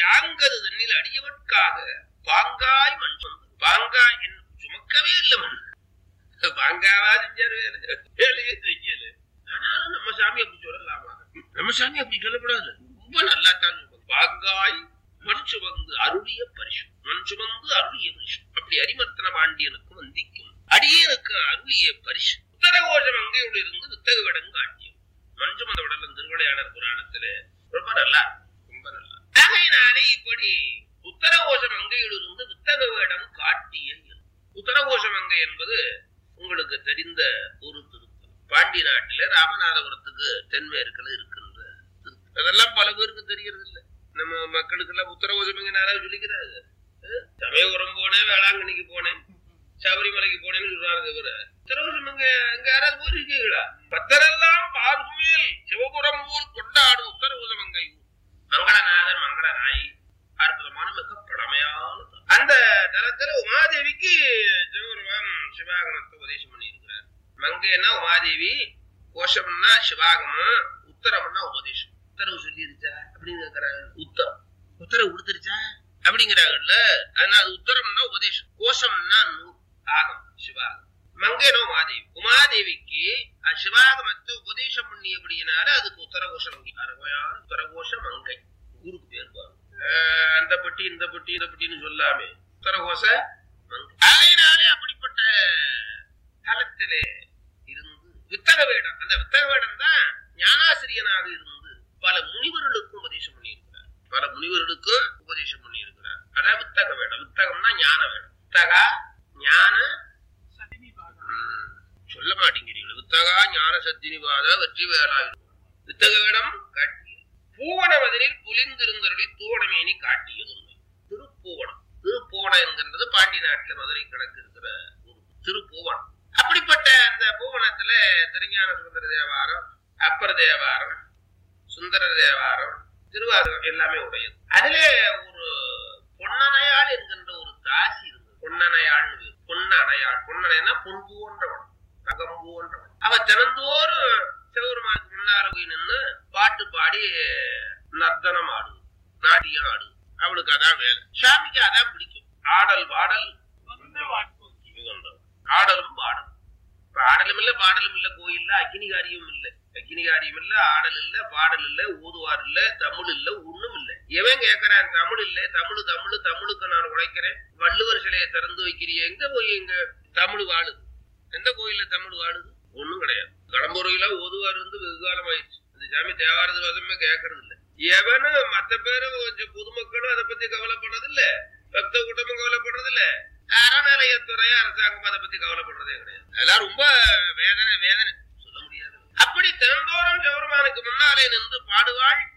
யாங்கது தண்ணில் அடியவட்காக பாங்காய் மண் சுமந்து பாங்காய் என்ன சுமக்கவே இல்லை மண் பாங்காவா செஞ்சாரு வேலை வேலையே செய்யல ஆனாலும் நம்ம சாமி அப்படி சொல்லலாமா நம்ம சாமி அப்படி சொல்லக்கூடாது ரொம்ப நல்லா தான் சொல்லுவாங்க. பாங்காய் மண் சுமந்து அருளிய பரிசு மண் சுமந்து அருளிய பரிசு அப்படி அரிமர்த்தன பாண்டியனுக்கு வந்திக்கும் அடியனுக்கு அருளிய பரிசு உத்தரகோஷம் அங்கேயோடு இருந்து வித்தக விடங்கு காட்டியம் மண் சுமந்த உடலம் திருவிளையாடல் புராணத்துல ரொம்ப நல்லா இருக்கும். ரொம்ப நல்லா ஆகையினாலே இப்படி உத்தரகோஷம் அங்கையில் இருந்து வித்தக வேடம் காட்டிய இயல். உத்தரகோஷம் அங்கை என்பது உங்களுக்கு தெரிந்த ஒரு திருத்தலம் பாண்டி நாட்டில ராமநாதபுரத்துக்கு தென்மேற்குல இருக்கின்ற திருத்தலம். அதெல்லாம் பல பேருக்கு தெரியறது இல்ல நம்ம மக்களுக்கு எல்லாம் உத்தரகோஷம் எங்க யாராவது சொல்லிக்கிறாங்க அஹ்? சமயபுரம் போனேன் வேளாங்கண்ணிக்கு போனேன் சபரிமலைக்கு போனேன்னு சொல்றாரு தவிர உத்தரகோஷம் எங்க அங்க யாராவது போயிருக்கீங்களா பத்தரெல்லாம் பார்க்குமேல் சிவபுரம் ஊர் கொண்டாடும் உத்தரகோஷம் அங்கை ஊர் மங்களநாதர் மங்களராய் அற்புதமான மிக பழமையான தலம். அந்த தலத்துல உமாதேவிக்கு சிவபெருமான் சிவாகமத்தை உபதேசம் பண்ணியிருக்கிறார் மங்கைன்னா உமாதேவி கோஷம்னா சிவாகமம் உத்தரம்னா உபதேசம் உத்தரவு சொல்லிருச்சா அப்படின்னு கேக்குறாங்க உத்தரம் உத்தரவு கொடுத்துருச்சா அப்படிங்கிறாங்கல்ல அதனால அது உத்தரம்னா உபதேசம் கோஷம்னா நூல் ஆகம் சிவாகம் மங்கைனோ உமாதேவி உமாதேவிக்கு அஹ், சிவாகமத்தை உபதேசம் பண்ணியபடியினால அதுக்கு உத்தரகோஷம் அருமையான உத்தரகோஷ மங்கை ஊருக்கு பேர் பாருங்க அஹ், அந்த பட்டி இந்த பட்டி இந்த பட்டின்னு சொல்லாமே உத்தரகோஷ மங்கை ஆகையினாலே அப்படிப்பட்ட தலத்திலே இருந்து வித்தக வேடம் அந்த வித்தக வேடம் தான் ஞானாசிரியனாக இருந்து பல முனிவர்களுக்கும் உபதேசம் பண்ணியிருக்கிறார் பல முனிவர்களுக்கும் உபதேசம் பண்ணியிருக்கிறார் அதான் வித்தக வேடம் வித்தகம்னா ஞான வேடம் வித்தகா ஞான ம், சொல்ல மாட்டேங்கிறீங்களா வித்தகா ஞான சத்தினிவாத வெற்றி வேளா வித்தக வேடம் காட்டிய பூவன மதனில் புலிந்திருந்தருளி தூவனமேனி காட்டியது உண்மை திருப்பூவனம் திருப்பூவனம் என்கின்றது பாண்டி நாட்டுல மதுரை கிழக்கு இருக்கிற ஊர் திருப்பூவனம் அப்படிப்பட்ட அந்த பூவனத்துல திருஞான சுந்தர தேவாரம் அப்பர் தேவாரம் சுந்தர தேவாரம் திருவாரூர் எல்லாமே உடையது அதுல ஒரு பொன்னணையாள் என்கின்ற ஒரு தாசி இருந்தது பொன்னணையாள்னு பேரு. பொன்னணையாள் பொன்னணைனா பொன்பு போன்றவன் தகம் போன்றவன் அவ தினந்தோறும் சிவபெருமானுக்கு முன்னால போய் நின்று பாட்டு பாடி நர்த்தனம் ஆடுது நாட்டியம் ஆடுது அவளுக்கு அதான் வேலை சாமிக்கு அதான் பிடிக்கும் ஆடல் பாடல் மிகுந்தவன். ஆடலும் பாடலும் இப்ப ஆடலும் இல்ல பாடலும் இல்ல கோயில்ல அக்னிகாரியம் இல்ல அக்னிகாரியம் இல்ல ஆடல் இல்ல பாடல் இல்ல ஊதுவார் இல்ல தமிழ் இல்ல ஒண்ணும் இல்ல எவன் கேக்குறான் தமிழ் இல்ல தமிழ் தமிழ் தமிழுக்கு நான் உழைக்கிறேன் வள்ளுவர் சிலையை திறந்து வைக்கிறீ எங்க போய் எங்க தமிழ் வாழுது எந்த கோயில்ல தமிழ் வாழுது ஒண்ணும் கிடையாது கடம்பூரையில ஓதுவார் இருந்து வெகு காலம் ஆயிடுச்சு இந்த சாமி தேவாரது வசமே கேட்கறது இல்ல எவனும் மத்த பேரும் கொஞ்சம் பொதுமக்களும் அதை பத்தி கவலைப்படுறது இல்ல பக்த கூட்டமும் கவலைப்படுறது இல்ல அறநிலையத்துறை அரசாங்கம் அதை பத்தி கவலைப்படுறதே கிடையாது அதெல்லாம் ரொம்ப வேதனை வேதனை சொல்ல முடியாது அப்படி தினந்தோறும் சிவருமானுக்கு முன்னாலே நின்று பாடுவாள்